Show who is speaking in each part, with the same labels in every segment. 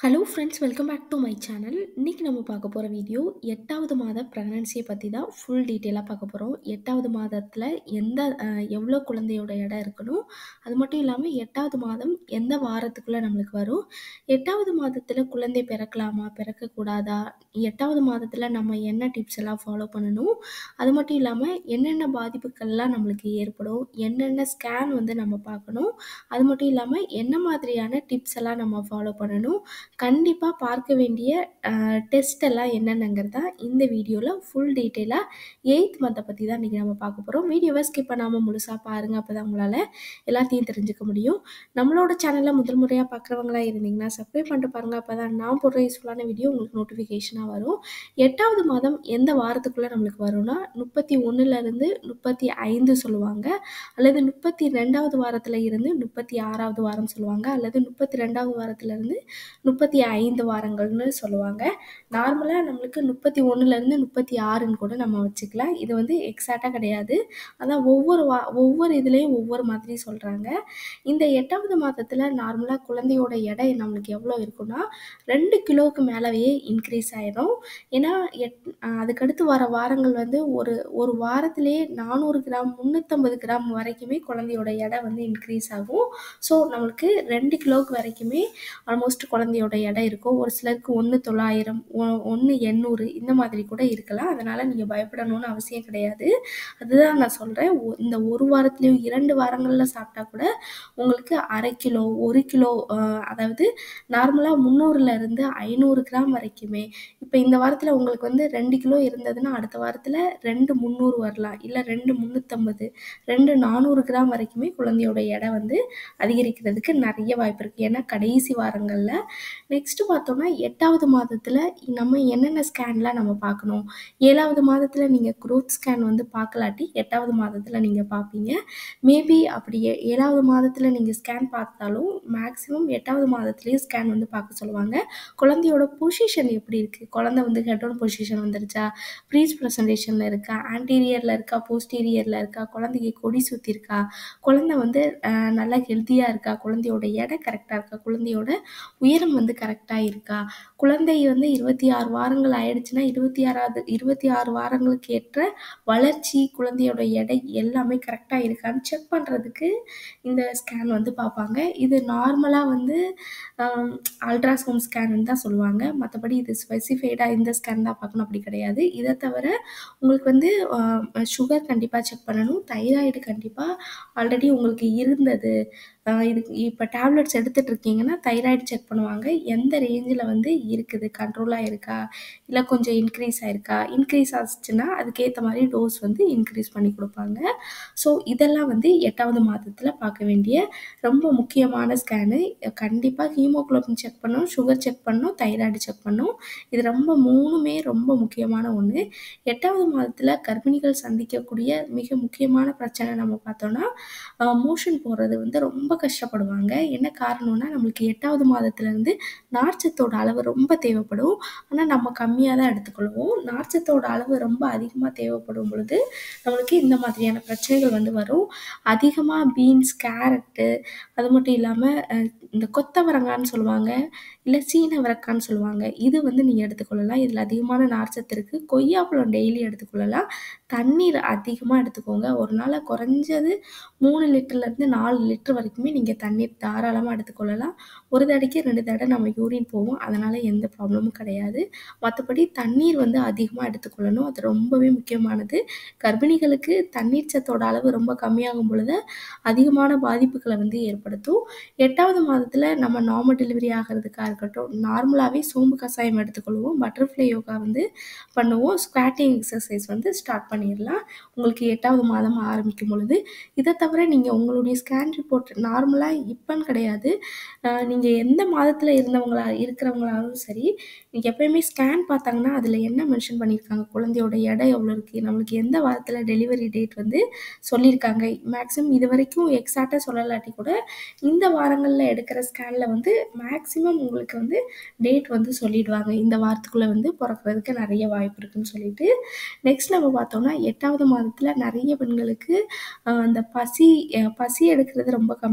Speaker 1: Hello friends welcome back to my channel இன்றைக்கி நம்ம பார்க்க போகிற வீடியோ எட்டாவது மாத ப்ரெக்னன்சியை பற்றி தான் ஃபுல் டீட்டெயிலாக பார்க்க போகிறோம் எட்டாவது மாதத்தில் எந்த அஹ், எவ்வளோ குழந்தையோட எடை இருக்கணும் அது மட்டும் இல்லாமல் எட்டாவது மாதம் எந்த வாரத்துக்குள்ளே நம்மளுக்கு வரும் எட்டாவது மாதத்தில் குழந்தை பிறக்கலாமா பிறக்கக்கூடாதா எட்டாவது மாதத்தில் நம்ம என்ன டிப்ஸ் எல்லாம் ஃபாலோ பண்ணணும் அது மட்டும் இல்லாமல் என்னென்ன பாதிப்புகள்லாம் நம்மளுக்கு ஏற்படும் என்னென்ன ஸ்கேன் வந்து நம்ம பார்க்கணும் அது மட்டும் இல்லாமல் என்ன மாதிரியான டிப்ஸ் எல்லாம் நம்ம ஃபாலோ பண்ணணும் கண்டிப்பாக பார்க்க வேண்டிய டெஸ்ட் எல்லாம் என்னென்னங்கிறதா இந்த வீடியோவில் ஃபுல் டீட்டெயிலாக எயித் மந்த்தை பற்றி தான் இன்றைக்கி நம்ம பார்க்க போகிறோம் வீடியோவை ஸ்கிப் பண்ணாமல் முழுசாக பாருங்கள் அப்போ தான் உங்களால் எல்லாத்தையும் தெரிஞ்சுக்க முடியும் நம்மளோட சேனலில் முதல் முறையாக பார்க்குறவங்களா இருந்தீங்கன்னா சப்ஸ்கிரைப் பண்ணிட்டு பாருங்கள் அப்போ தான் நான் போடுற யூஸ்ஃபுல்லான வீடியோ உங்களுக்கு நோட்டிஃபிகேஷனாக வரும் எட்டாவது மாதம் எந்த வாரத்துக்குள்ளே நம்மளுக்கு வரும்னா முப்பத்தி ஒன்றுலேருந்து முப்பத்தி ஐந்து சொல்லுவாங்க அல்லது முப்பத்தி ரெண்டாவது வாரத்தில் இருந்து முப்பத்தி ஆறாவது வாரம் சொல்லுவாங்க அல்லது முப்பத்தி ரெண்டாவது வாரத்துலேருந்து முப்பத்தி ஐந்து வாரங்கள்னு சொல்லுவாங்க நார்மலாக நம்மளுக்கு முப்பத்தி ஒன்றுலேருந்து முப்பத்தி ஆறுன்னு கூட நம்ம வச்சுக்கலாம் இது வந்து எக்ஸாக்டாக கிடையாது அதான் ஒவ்வொரு வா ஒவ்வொரு இதுலேயும் ஒவ்வொரு மாதிரி சொல்கிறாங்க இந்த எட்டாவது மாதத்தில் நார்மலாக குழந்தையோட எடை நம்மளுக்கு எவ்வளோ இருக்குன்னா ரெண்டு கிலோவுக்கு மேலவே இன்க்ரீஸ் ஆயிடும் ஏன்னா எட் அதுக்கடுத்து வர வாரங்கள் வந்து ஒரு ஒரு வாரத்திலேயே நானூறு கிராம் முந்நூற்றம்பது கிராம் வரைக்குமே குழந்தையோட எடை வந்து இன்க்ரீஸ் ஆகும் ஸோ நம்மளுக்கு ரெண்டு கிலோவுக்கு வரைக்குமே ஆல்மோஸ்ட் குழந்தையோட எடை இருக்கும் ஒரு சிலருக்கு ஒன்று தொள்ளாயிரம் ஒன்று எண்ணூறு இந்த மாதிரி கூட இருக்கலாம் அதனால் நீங்கள் பயப்படணும்னு அவசியம் கிடையாது அதுதான் நான் சொல்கிறேன் இந்த ஒரு வாரத்துலேயும் இரண்டு வாரங்களில் சாப்பிட்டா கூட உங்களுக்கு அரை கிலோ ஒரு கிலோ ஆஹ், அதாவது நார்மலாக முந்நூறுல இருந்து ஐநூறு கிராம் வரைக்குமே இப்போ இந்த வாரத்தில் உங்களுக்கு வந்து ரெண்டு கிலோ இருந்ததுன்னா அடுத்த வாரத்தில் ரெண்டு முந்நூறு வரலாம் இல்லை ரெண்டு முந்நூற்றம்பது ரெண்டு நானூறு கிராம் வரைக்குமே குழந்தையோட எடை வந்து அதிகரிக்கிறதுக்கு நிறைய வாய்ப்பு இருக்குது ஏன்னா கடைசி வாரங்களில் நெக்ஸ்ட்டு பார்த்தோம்னா எட்டாவது மாதத்தில் நம்ம என்னென்ன ஸ்கேன்லாம் நம்ம பார்க்கணும் ஏழாவது மாதத்தில் நீங்கள் குரோத் ஸ்கேன் வந்து பார்க்கலாட்டி எட்டாவது மாதத்தில் நீங்கள் பார்ப்பீங்க மேபி அப்படி ஏ- ஏழாவது மாதத்தில் நீங்கள் ஸ்கேன் பார்த்தாலும் மேக்ஸிமம் எட்டாவது மாதத்துலேயும் ஸ்கேன் வந்து பார்க்க சொல்லுவாங்க குழந்தையோட பொசிஷன் எப்படி இருக்குது குழந்தை வந்து ஹெட் பொசிஷன் வந்துருச்சா ப்ரீச் ப்ரெசன்டேஷனில் இருக்கா ஆன்டீரியரில் இருக்கா போஸ்டீரியரில் இருக்கா குழந்தைக்கு கொடி சுற்றி இருக்கா குழந்தை வந்து அஹ், நல்லா ஹெல்த்தியாக இருக்கா குழந்தையோட எடை கரெக்டாக இருக்கா குழந்தையோட உயரம் வந்து கரெக்டாக இருக்கா குழந்தை வந்து இருபத்தி ஆறு வாரங்கள் ஆயிடுச்சுன்னா இருபத்தி ஆறாவது இருபத்தி ஆறு வாரங்களுக்கு ஏற்ற வளர்ச்சி குழந்தையோட எடை எல்லாமே கரெக்டாக இருக்கான்னு செக் பண்ணுறதுக்கு இந்த ஸ்கேன் வந்து பார்ப்பாங்க இது நார்மலாக வந்து அல்ட்ராசவுண்ட் ஸ்கேன் தான் சொல்லுவாங்க மற்றபடி இது ஸ்பெசிஃபைடாக இந்த ஸ்கேன் தான் பார்க்கணும் அப்படி கிடையாது இதை தவிர உங்களுக்கு வந்து சுகர் கண்டிப்பாக செக் பண்ணணும் தைராய்டு கண்டிப்பாக ஆல்ரெடி உங்களுக்கு இருந்தது ஆஹ் இதுக்கு இப்போ டேப்லெட்ஸ் எடுத்துகிட்டு இருக்கீங்கன்னா தைராய்டு செக் பண்ணுவாங்க எந்த ரேஞ்சில் வந்து இருக்குது கண்ட்ரோலாக இருக்கா இல்லை கொஞ்சம் இன்க்ரீஸ் ஆயிருக்கா இன்க்ரீஸ் ஆச்சுன்னா அதுக்கேற்ற மாதிரி டோஸ் வந்து இன்க்ரீஸ் பண்ணி கொடுப்பாங்க ஸோ இதெல்லாம் வந்து எட்டாவது மாதத்தில் பார்க்க வேண்டிய ரொம்ப முக்கியமான ஸ்கேனு கண்டிப்பாக ஹீமோகுளோபின் செக் பண்ணணும் சுகர் செக் பண்ணணும் தைராய்டு செக் பண்ணணும் இது ரொம்ப மூணுமே ரொம்ப முக்கியமான ஒன்று எட்டாவது மாதத்தில் கர்ப்பிணிகள் சந்திக்கக்கூடிய மிக முக்கியமான பிரச்சனை நம்ம பார்த்தோம்னா மோஷன் போகிறது வந்து ரொம்ப கஷ்டப்படுவாங்க என்ன காரணம்னா நம்மளுக்கு எட்டாவது மாதத்துலேருந்து நார்ச்சத்தோட அளவு ரொம்ப தேவைப்படும் ஆனால் நம்ம கம்மியாக தான் எடுத்துக்கொள்வோம் நார்ச்சத்தோட அளவு ரொம்ப அதிகமாக தேவைப்படும் பொழுது நம்மளுக்கு இந்த மாதிரியான பிரச்சனைகள் வந்து வரும் அதிகமாக பீன்ஸ் கேரட்டு அது மட்டும் இல்லாமல் இந்த கொத்தவரங்கான்னு சொல்லுவாங்க இல்லை சீனவரக்கான்னு சொல்லுவாங்க இது வந்து நீங்கள் எடுத்துக்கொள்ளலாம் இதில் அதிகமான நார்ச்சத்து இருக்குது கொய்யாப்பழம் டெய்லி எடுத்துக்கொள்ளலாம் தண்ணீர் அதிகமாக எடுத்துக்கோங்க ஒரு நாள் குறைஞ்சது மூணு லிட்டர்லேருந்து நாலு லிட்டர் வரைக்குமே நீங்கள் தண்ணீர் தாராளமாக எடுத்துக்கொள்ளலாம் ஒரு தடவைக்கு ரெண்டு தடவை நம்ம யூரின் போவோம் அதனால் எந்த ப்ராப்ளமும் கிடையாது மற்றபடி தண்ணீர் வந்து அதிகமாக எடுத்துக்கொள்ளணும் அது ரொம்பவே முக்கியமானது கர்ப்பிணிகளுக்கு தண்ணீர் சத்தோட அளவு ரொம்ப கம்மியாகும் பொழுது அதிகமான பாதிப்புகளை வந்து ஏற்படுத்தும் எட்டாவது மாதத்தில் நம்ம நார்மல் டெலிவரி ஆகிறதுக்காக இருக்கட்டும் நார்மலாகவே சோம்பு கஷாயம் எடுத்துக்கொள்வோம் பட்டர்ஃப்ளை யோகா வந்து பண்ணுவோம் ஸ்குவாட்டிங் எக்ஸசைஸ் வந்து ஸ்டார்ட் பண்ணிடலாம் உங்களுக்கு எட்டாவது மாதம் ஆரம்பிக்கும் பொழுது இதை தவிர நீங்கள் உங்களுடைய ஸ்கேன் ரிப்போர்ட் நார்மலாக இப்போன்னு கிடையாது நீங்கள் எந்த மாதத்தில் இருந்தவங்களா இருக்கிறவங்களாலும் சரி நீங்கள் எப்பயுமே ஸ்கேன் பார்த்தாங்கன்னா அதில் என்ன மென்ஷன் பண்ணியிருக்காங்க குழந்தையோட எடை எவ்வளோ இருக்குது நம்மளுக்கு எந்த வாரத்தில் டெலிவரி டேட் வந்து சொல்லியிருக்காங்க மேக்ஸிமம் இது வரைக்கும் எக்ஸாக்டாக சொல்லலாட்டி கூட இந்த வாரங்களில் எடுக்கிற ஸ்கேனில் வந்து மேக்ஸிமம் உங்களுக்கு வந்து டேட் வந்து சொல்லிடுவாங்க இந்த வாரத்துக்குள்ளே வந்து பிறக்கிறதுக்கு நிறைய வாய்ப்பு இருக்குன்னு சொல்லிட்டு நெக்ஸ்ட் நம்ம பார்த்தோம்னா எட்டாவது மாதத்தில் நிறைய பெண்களுக்கு ஆஹ் அந்த பசி அஹ் பசி எடுக்கிறது ரொம்ப கம்மியாக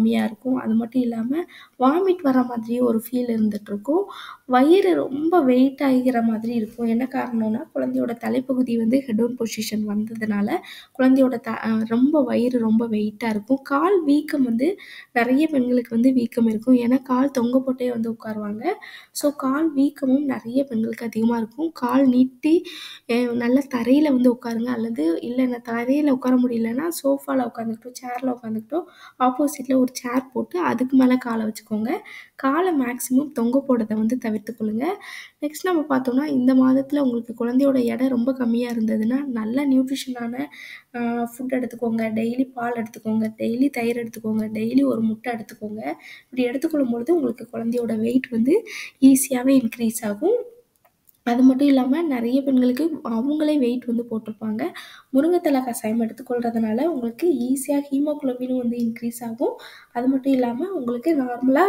Speaker 1: கம்மியா இருக்கும். அது மட்டும் இல்லாம வாமிட் வர மாதிரியே ஒரு ஃபீல் இருந்துட்டுருக்கும். வயிறு ரொம்ப வெயிட் ஆகிற மாதிரி இருக்கும். என்ன காரணம்னா, குழந்தையோட தலைப்பகுதி வந்து ஹெட் டவுன் பொசிஷன் வந்ததுனால, குழந்தையோட த அ ரொம்ப வயிறு ரொம்ப வெயிட்டா இருக்கும். கால் வீக்கம் வந்து நெறைய பெண்களுக்கு வந்து வீக்கம் இருக்கும். ஏன்னா, கால் தொங்க போட்டே வந்து உட்காருவாங்க. ஸோ, கால் வீக்கமும் நெறைய பெண்களுக்கு அதிகமா இருக்கும். கால் நீட்டி அ நல்லா தரையில வந்து உட்காருங்க. அல்லது இல்ல நான் தரையில உட்கார முடியலன்னா, சோஃபால உட்காந்துக்கிட்டோ, சேர்ல உட்காந்துக்கிட்டோ, ஆப்போசிட்ல ஒரு சேர் போட்டு அதுக்கு மேல கால வச்சுக்கோங்க. கால மேக்ஸிமம் தொங்க போடுறத வந்து தவிர்த்துக் கொள்ளுங்க. நெக்ஸ்ட் நம்ம பார்த்தோம்னா, இந்த மாதத்தில உங்களுக்கு குழந்தையோட எடை ரொம்ப கம்மியா இருந்ததுன்னா, நல்ல நியூட்ரிஷனான அ ஃபுட் எடுத்துக்கோங்க. டெய்லி பால் எடுத்துக்கோங்க. டெய்லி தயிர் எடுத்துக்கோங்க. டெய்லி ஒரு முட்டை எடுத்துக்கோங்க. இப்படி எடுத்துக்கொள்ளும் பொழுது உங்களுக்கு குழந்தையோட வெயிட் வந்து ஈஸியாவே இன்க்ரீஸ் ஆகும். அது மட்டும் இல்லாம நெறைய பெண்களுக்கு அவங்களே வெயிட் வந்து போட்டிருப்பாங்க. முருங்கத்தல கஷாயம் எடுத்துக்கொள்றதுனால உங்களுக்கு ஈஸியா ஹீமோகுளோபினும் வந்து இன்க்ரீஸ் ஆகும். அது மட்டும் இல்லாம உங்களுக்கு நார்மலா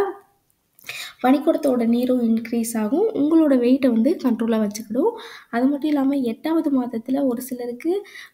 Speaker 1: பனிக்கூடத்தோட நீரும் இன்க்ரீஸ் ஆகும். உங்களோட வெயிட்ட வந்து கண்ட்ரோலா வச்சுக்கிடும். அது மட்டும் இல்லாம 8வது மாதத்தில ஒரு சிலருக்கு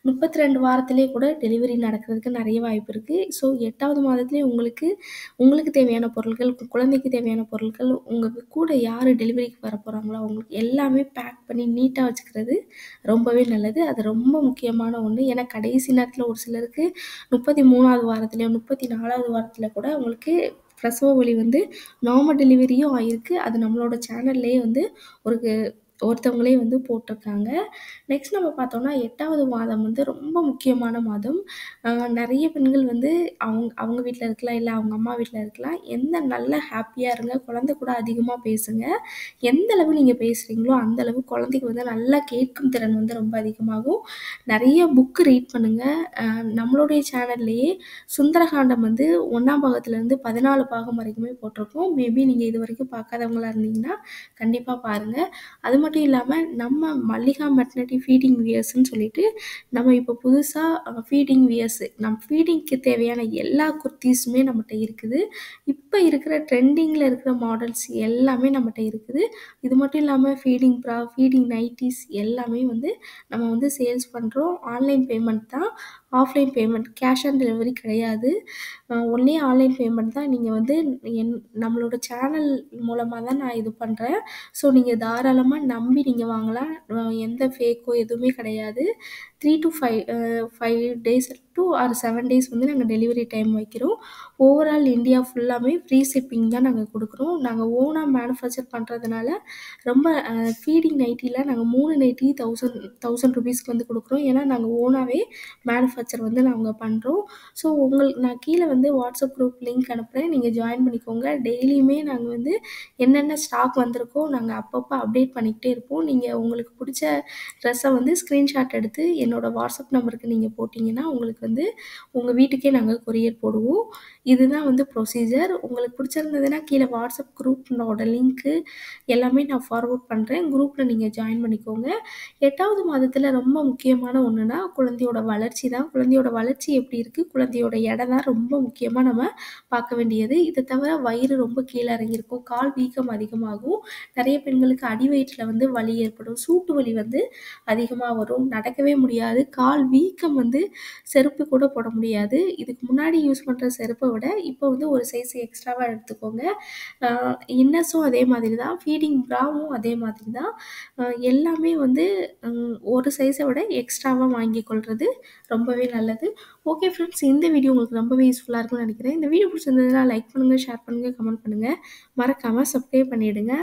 Speaker 1: 32 வாரத்திலேயே கூட டெலிவரி நடக்கிறதுக்கு நெறைய வாய்ப்பு இருக்கு. ஸோ 8வது மாதத்திலேயே உங்களுக்கு உங்களுக்கு தேவையான பொருட்கள், உங்க குழந்தைக்கு தேவையான பொருட்கள், உங்க கூட யாரு டெலிவரிக்கு வரப்போறாங்களோ அவங்களுக்கு எல்லாமே பேக் பண்ணி நீட்டா வச்சுக்கிறது ரொம்பவே நல்லது. அது ரொம்ப முக்கியமான ஒண்ணு. ஏன்னா, கடைசி நேரத்தில ஒரு சிலருக்கு 33வது வாரத்திலயோ, 34வது வாரத்தில கூட அவங்களுக்கு பிரசவ வலி வந்து நார்மல் டெலிவரியும் ஆயிருக்கு. அது நம்மளோட சேனல்லயே வந்து ஒரு ஒருத்தவங்களே வந்து போட்டிருக்காங்க. நெக்ஸ்ட் நம்ம பார்த்தோம்னா, 8வது மாதம் வந்து ரொம்ப முக்கியமான மாதம். அ நெறைய பெண்கள் வந்து அவங்க அவங்க வீட்ல இருக்கலாம், இல்ல அவங்க அம்மா வீட்ல இருக்கலாம். எந்த நல்ல ஹேப்பியா இருங்க. குழந்தை கூட அதிகமா பேசுங்க. எந்த அளவு நீங்க பேசுறீங்களோ, அந்த அளவு குழந்தைக்கு வந்து நல்லா கேட்கும் திறன் வந்து ரொம்ப அதிகமாகும். நெறைய புக் ரீட் பண்ணுங்க. அ நம்மளுடைய சேனல்லயே சுந்தரகாண்டம் வந்து 1ஆம் பாகத்திலருந்து 14 பாகம் வரைக்குமே போட்டிருக்கோம். மேபி நீங்க இதுவரைக்கும் பார்க்காதவங்களா இருந்தீங்கன்னா, கண்டிப்பா பாருங்க. அது மட்டும் இல்லாம நம்ம மல்லிகா மெட்டர்னிட்டி ஃபீடிங் வியர்ஸ்ன்னு சொல்லிட்டு, நம்ம இப்போ புதுசா அ ஃபீடிங் வியர்ஸ் நம் ஃபீடிங்க்கு தேவையான எல்லா குர்தீஸுமே நம்மட்ட இருக்குது. இப்ப இருக்கிற ட்ரெண்டிங்ல இருக்கிற மாடல்ஸ் எல்லாமே நம்மட்ட இருக்குது. இது மட்டும் இல்லாம ஃபீடிங் ப்ரா, ஃபீடிங் நைட்டீஸ் எல்லாமே வந்து நம்ம வந்து சேல்ஸ் பண்றோம். ஆன்லைன் பேமெண்ட் தான். Offline payment cash on delivery கிடையாது. அ ஒன்லி ஆன்லைன் பேமெண்ட் தான். நீங்க வந்து என் நம்மளோட சேனல் மூலமா தான் நான் இது பண்றேன். ஸோ, நீங்க தாராளமா நம்பி நீங்க வாங்கலாம். அ எந்த ஃபேக்கோ எதுவுமே கிடையாது. 3 டூ 5 அ 5 டேஸ் டூ ஆர் 7 டேஸ் வந்து நாங்க டெலிவரி டைம் வைக்கிறோம். ஓவரால் இந்தியா ஃபுல்லாமே ஃப்ரீ ஷிப்பிங் தான் நாங்க குடுக்குறோம். நாங்க ஓனா மேனுஃபேக்சர் பண்றதுனால ரொம்ப அ ஃபீடிங் நைட்டில நாங்க 3 நைட்டி 1000 1000 ரூபீஸ்க்கு வந்து குடுக்குறோம். ஏன்னா, நாங்க ஓனாவே மேனுஃபேக்சர் வந்து நாங்க பண்றோம். ஸோ, உங்களுக்கு நான் கீழ வந்து வாட்ஸ்அப் குரூப் லிங்க் அனுப்புறேன். நீங்க ஜாயின் பண்ணிக்கோங்க. டெய்லியுமே நாங்க வந்து என்னென்ன ஸ்டாக் வந்திருக்கோ, நாங்க அப்பப்ப அப்டேட் பண்ணிக்கிட்டே இருப்போம். நீங்க உங்களுக்கு புடிச்ச ட்ரெஸ்ஸ வந்து ஸ்கிரீன்ஷாட் எடுத்து என்னோட வாட்ஸ்அப் நம்பருக்கு நீங்க போட்டீங்கன்னா, உங்களுக்கு வந்து உங்க வீட்டுக்கே நாங்க கொரியர் போடுவோம். இதுதான் வந்து ப்ரொசீஜர். உங்களுக்கு பிடிச்சிருந்ததுன்னா, கீழ வாட்ஸ்அப் குரூப்னோட லிங்க்கு எல்லாமே நான் ஃபார்வர்ட் பண்றேன். குரூப்ல நீங்க ஜாயின் பண்ணிக்கோங்க. 8வது மாதத்தில ரொம்ப முக்கியமான ஒண்ணுன்னா, குழந்தையோட வளர்ச்சி தான். குழந்தையோட வளர்ச்சி எப்படி இருக்கு? குழந்தையோட எடை தான் ரொம்ப முக்கியமா நம்ம பார்க்க வேண்டியது. இத தவிர வயிறு ரொம்ப கீழ இறங்கியிருக்கும். கால் வீக்கம் அதிகமாகும். நெறைய பெண்களுக்கு அடி வயிற்றில வந்து வலி ஏற்படும். சூட்டு வலி வந்து அதிகமா வரும். நடக்கவே முடியாது. கால் வீக்கம் வந்து செருப்பு கூட போட முடியாது. இதுக்கு முன்னாடி யூஸ் பண்ற செருப்ப விட, இப்போ வந்து ஒரு சைஸ் எக்ஸ்ட்ராவா எடுத்துக்கோங்க. அ இன்னர்ஸும் அதே மாதிரி தான். ஃபீடிங் ப்ராவும் அதே மாதிரி தான். அ எல்லாமே வந்து ம் ஒரு சைஸ விட எக்ஸ்ட்ராவா வாங்கிக் கொள்றது ரொம்பவே நல்லது. ஓகே ஃப்ரெண்ட்ஸ் இந்த வீடியோ உங்களுக்கு ரொம்பவே யூஸ்ஃபுல்லா இருக்கும்னு நெனைக்கிறேன். இந்த வீடியோ பிடிச்சிருந்ததுன்னா லைக் பண்ணுங்க, ஷேர் பண்ணுங்க, கமெண்ட் பண்ணுங்க. மறக்காம சப்ஸ்கிரைப் பண்ணிடுங்க.